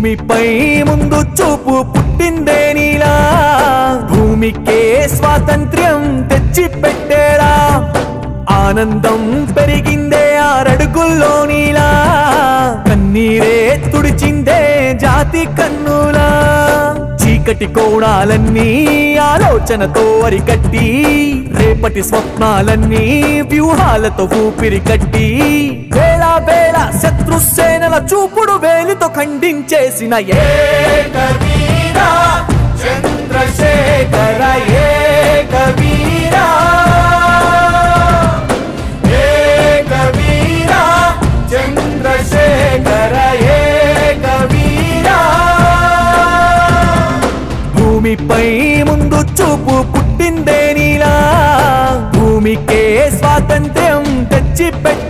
భూమిపై ముందు చూపు పుట్టిందే నీలా భూమికే స్వాతంత్ర్యం తెచ్చి పెట్టేరా ఆనందం పెరిగిందే ఆరడుగుల్లో నీలా కన్నీరే తుడిచిందే జాతి కన్నులా చీకటి కోణాలన్నీ ఆలోచనతో అరికట్టి రేపటి స్వప్నాలన్నీ వ్యూహాలతో ఊపిరి కట్టి వేళ వేళ శత్రుసేనల చూపుడు వేలితో ఖండించేసిన ఏక వీరా చంద్రశేఖర ఏక వీరా ఏక వీరా చంద్రశేఖర ఏక వీరా భూమిపై ముందు చూపు పుట్టిందే నీలా భూమికే స్వాతంత్ర్యం తెచ్చి